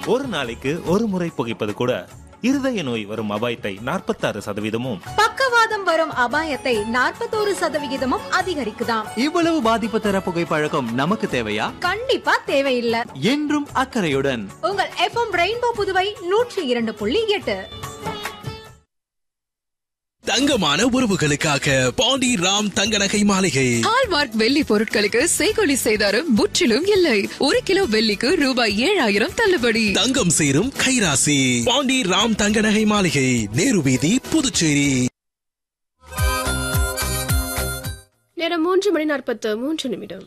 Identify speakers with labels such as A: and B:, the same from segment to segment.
A: ஒரு நாளைக்கு ஒரு முறை புகைப்பது கூட இருதய நோய் வரும் அபாயத்தை நாற்பத்தாறு சதவீதமும்
B: பக்கவாதம் வரும் அபாயத்தை நாற்பத்தோரு சதவிகிதமும் அதிகரிக்குதாம்
C: இவ்வளவு பாதிப்பு தர புகைப்பழக்கம் நமக்கு தேவையா
B: கண்டிப்பா தேவையில்லை
C: என்றும் அக்கறையுடன்
B: உங்கள் எஃப்எம் ரெயின்போ புதுவை நூற்றி இரண்டு புள்ளி எட்டு
D: தங்கமான உறவுகளுக்காக பாண்டி ராம் தங்க நகை மாளிகை
E: ஹால்மார்க் வெள்ளி பொருட்களுக்கு செய்கொலி செய்தாரும் முற்றிலும் இல்லை ஒரு கிலோ வெள்ளிக்கு ரூபாய் ஏழாயிரம் தள்ளுபடி
D: தங்கம் சேரும் கைராசி பாண்டி ராம் தங்க நகை மாளிகை நேரு வீதி புதுச்சேரி
F: நேரம் மூன்று மணி நாற்பத்து மூன்று நிமிடம்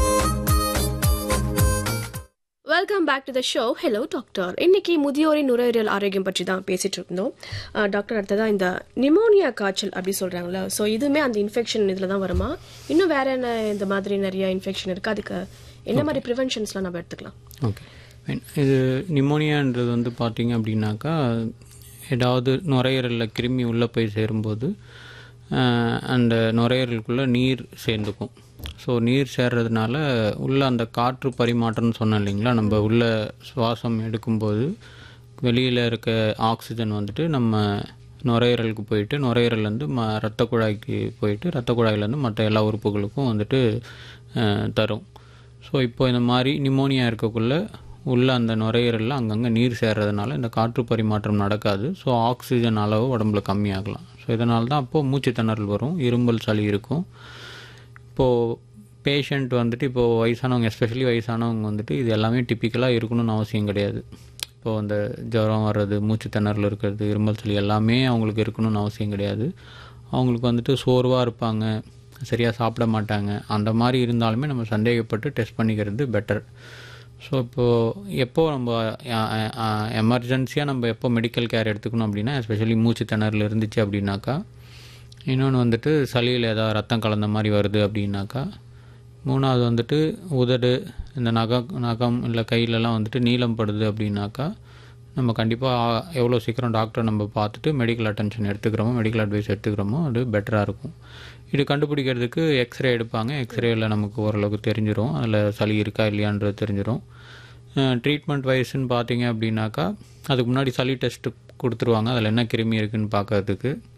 F: welcome back to the show hello doctor இன்னைக்கு முதியோரின் நுரையீரல் ஆரோக்கியம் பற்றி தான் பேசிட்டு இருந்தோம் அஹ், டாக்டர் அடுத்ததா இந்த நிமோனியா காய்ச்சல் அப்படி சொல்றாங்களா ஸோ இதுவுமே அந்த இன்ஃபெக்ஷன் இதில் தான் வருமா இன்னும் வேற என்ன இந்த மாதிரி நிறைய இன்ஃபெக்ஷன் இருக்கு அதுக்கு என்ன மாதிரி ப்ரிவென்ஷன்ஸ்லாம் நம்ம எடுத்துக்கலாம்
G: ஓகே ஃபைன் இது நிமோனியான்றது வந்து பார்த்தீங்க அப்படின்னாக்கா ஏதாவது நுரையீரலில் கிருமி உள்ளே போய் சேரும்போது ஆஹ், அந்த நுரையீரலுக்குள்ளே நீர் சேர்ந்துக்கும் ஸோ நீர் சேர்றதுனால உள்ள அந்த காற்று பரிமாற்றம்னு சொன்னோம் இல்லைங்களா நம்ம உள்ள சுவாசம் எடுக்கும்போது வெளியில் இருக்க ஆக்சிஜன் வந்துட்டு நம்ம நுரையீரலுக்கு போயிட்டு நுரையீரல்லேருந்து ம ரத்த குழாய்க்கு போயிட்டு ரத்த குழாயிலேருந்து மற்ற எல்லா உறுப்புகளுக்கும் வந்துட்டு ஆஹ், தரும் ஸோ இப்போ இந்த மாதிரி நிமோனியா இருக்கக்குள்ள உள்ள அந்த நுரையீரலில் அங்கங்கே நீர் சேர்றதுனால இந்த காற்று பரிமாற்றம் நடக்காது ஸோ ஆக்சிஜன் அளவு உடம்புல கம்மியாகலாம் ஸோ இதனால தான் அப்போது மூச்சு திணறல் வரும் இரும்பல் சளி இருக்கும் இப்போது பேஷண்ட் வந்துட்டு இப்போது வயசானவங்க எஸ்பெஷலி வயசானவங்க வந்துட்டு இது எல்லாமே டிப்பிக்கலாக இருக்கணும்னு அவசியம் கிடையாது இப்போது அந்த ஜுரம் வர்றது மூச்சு திணறல் இருக்கிறது இருமல் சளி எல்லாமே அவங்களுக்கு இருக்கணும்னு அவசியம் கிடையாது அவங்களுக்கு வந்துட்டு சோர்வாக இருப்பாங்க சரியாக சாப்பிட மாட்டாங்க அந்த மாதிரி இருந்தாலுமே நம்ம சந்தேகப்பட்டு டெஸ்ட் பண்ணிக்கிறது பெட்டர் ஸோ இப்போது எப்போ நம்ம எமர்ஜென்சியாக நம்ம எப்போ மெடிக்கல் கேர் எடுத்துக்கணும் அப்படின்னா எஸ்பெஷலி மூச்சு திணறல் இருந்துச்சு அப்படின்னாக்கா இன்னொன்று வந்துட்டு சளியில் ஏதாவது ரத்தம் கலந்த மாதிரி வருது அப்படின்னாக்கா மூணாவது வந்துட்டு உதடு இந்த நகம் நகம் இல்லை கையிலலாம் வந்துட்டு நீளம் படுது அப்படின்னாக்கா நம்ம கண்டிப்பாக எவ்வளோ சீக்கிரம் டாக்டரை நம்ம பார்த்துட்டு மெடிக்கல் அட்டென்ஷன் எடுத்துக்கிறோமோ மெடிக்கல் அட்வைஸ் எடுத்துக்கிறோமோ அது பெட்டராக இருக்கும் இது கண்டுபிடிக்கிறதுக்கு எக்ஸ்ரே எடுப்பாங்க எக்ஸ்ரேயில் நமக்கு ஓரளவுக்கு தெரிஞ்சிடும் அதில் சளி இருக்கா இல்லையான்றது தெரிஞ்சிடும் ட்ரீட்மெண்ட் வைஸ்ன்னு பார்த்தீங்க அப்படின்னாக்கா அதுக்கு முன்னாடி சளி டெஸ்ட்டு கொடுத்துருவாங்க அதில் என்ன கிருமி இருக்குன்னு பார்க்கறதுக்கு